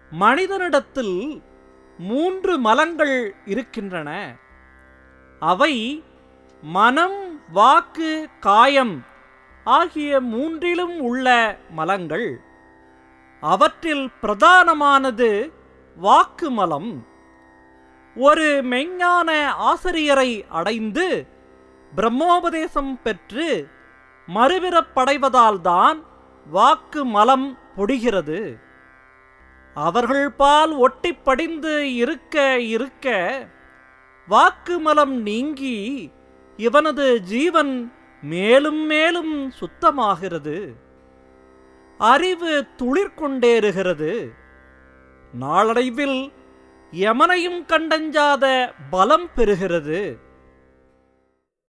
மனிதனிடத்தில் மூன்று மலங்கள் இருக்கின்றன அவை மனம் வாக்கு காயம் ஆகிய மூன்றிலும் உள்ள மலங்கள் அவற்றில் பிரதானமானது வாக்கு மலம் ஒரு மெஞ்ஞான ஆசிரியரை அடைந்து பிரம்மோபதேசம் பெற்று மறுபிறப்படைவதால்தான் வாக்கு மலம் பொடிகிறது அவர்கள் பால் ஒட்டி படிந்து இருக்க இருக்க வாக்கு மலம் நீங்கி இவனது ஜீவன் மேலும் மேலும் சுத்தமாகிறது அறிவு துளிர்கொண்டேறுகிறது நாளடைவில் யமனையும் கண்டஞ்சாத பலம் பெறுகிறது